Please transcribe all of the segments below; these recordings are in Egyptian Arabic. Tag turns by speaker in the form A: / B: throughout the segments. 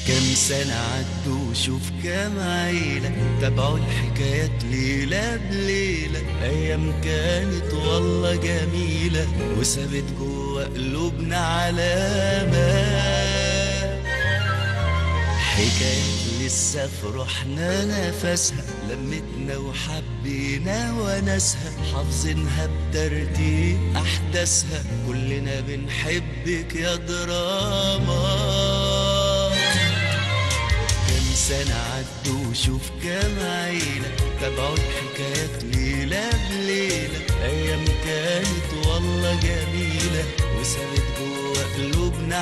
A: كم سنة عدوا وشوف كم عيلة تابعوا الحكايات ليلة بليلة أيام كانت والله جميلة وسابت جوا قلوبنا علامات حكايات لسه في روحنا نفسها لمتنا وحبينا وناسها حافظينها بترتيب أحداثها كلنا بنحبك يا دراما كم سنة عدوا وشوف كم عيلة تابعوا الحكايات ليلة بليلة أيام كانت والله جميلة وسابت جوا قلوبنا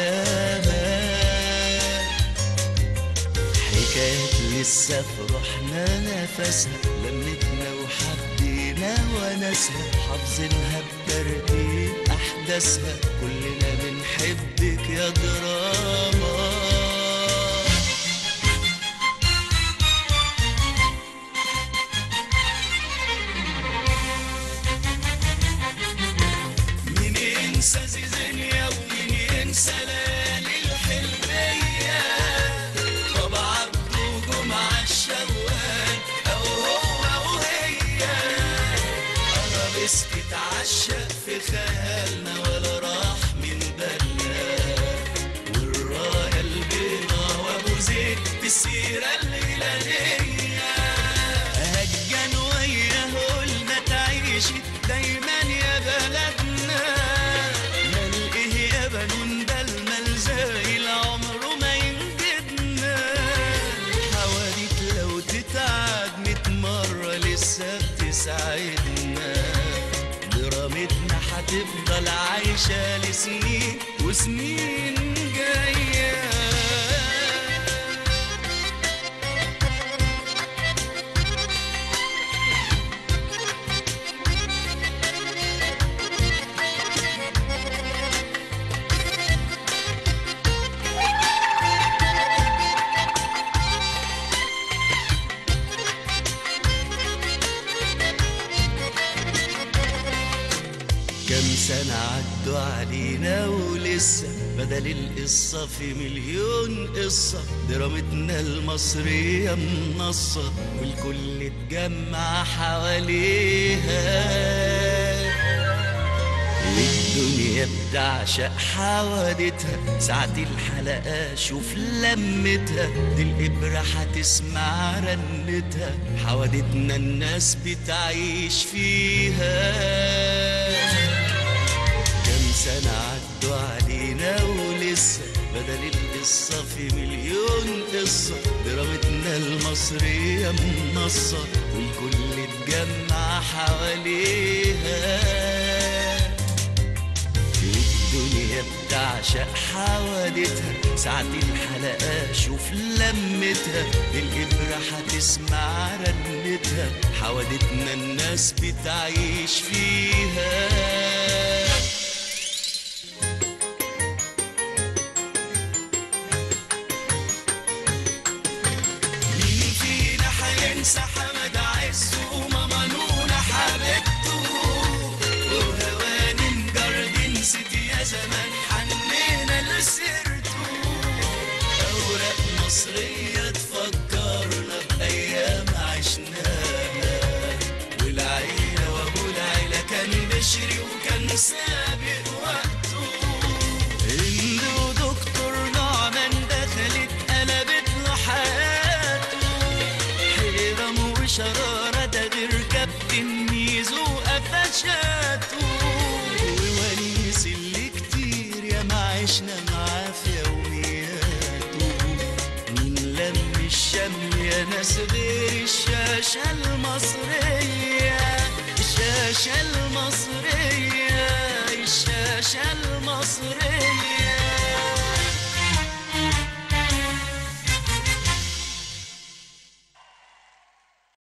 A: علامات حكايات لسه في روحنا نفسها لمتنا وحبينا وناسها حافظينها بترتيب أحداثها كلنا بنحبك يا دراما مين ينسى زيزينيا ومين ينسى ليالي الحلمية بابا عبده وجمعة الشوال أو هو وهي أرابيسك اتعشق في خيالنا ولا راح من بالنا والراية البيضا وأبو زيد في السيرة الليلانية هجان وياه قلنا تعيشي دايما يا بلدنا مال ايه يا بنون ده المال زايل عمره ما ينجدنا حواديت لو تتعاد ميت مرة لسه بتسعدنا درامتنا هتفضل عايشة لسنين وسنين جايه كم سنة عدوا علينا ولسه بدل القصة في مليون قصة درامتنا المصرية منصة والكل اتجمع حواليها الدنيا بتعشق حوادتها ساعة الحلقة شوف لمتها دي الإبرة هتسمع رنتها حوادتنا الناس بتعيش فيها كم سنة عدوا علينا ولسه بدل القصة في مليون قصة درامتنا المصرية منصة والكل اتجمع حواليها الدنيا بتعشق حوادتها ساعة الحلقة شوف لمتها الإبرة هتسمع رنتها حوادتنا الناس بتعيش فيها مين فينا هينسى حمد عز وماما نونا حبيبته وهواني جاردين سيتي يا زمان حنينا لسيرته أوراق مصرية تفكرنا بأيام عشناها والعيلة وأبو العيلة كان بشري وكان سابق وقته هند ودكتور نعمان دخلت قلبت له حياته حيرم وشرارة ده غير كابتن ميزو قفشاته وونيس اللي كتير يا ما عشنا معاه في يومياته مين لم الشم يا ناس غير الشاشة المصرية الشاشة المصرية الشاشة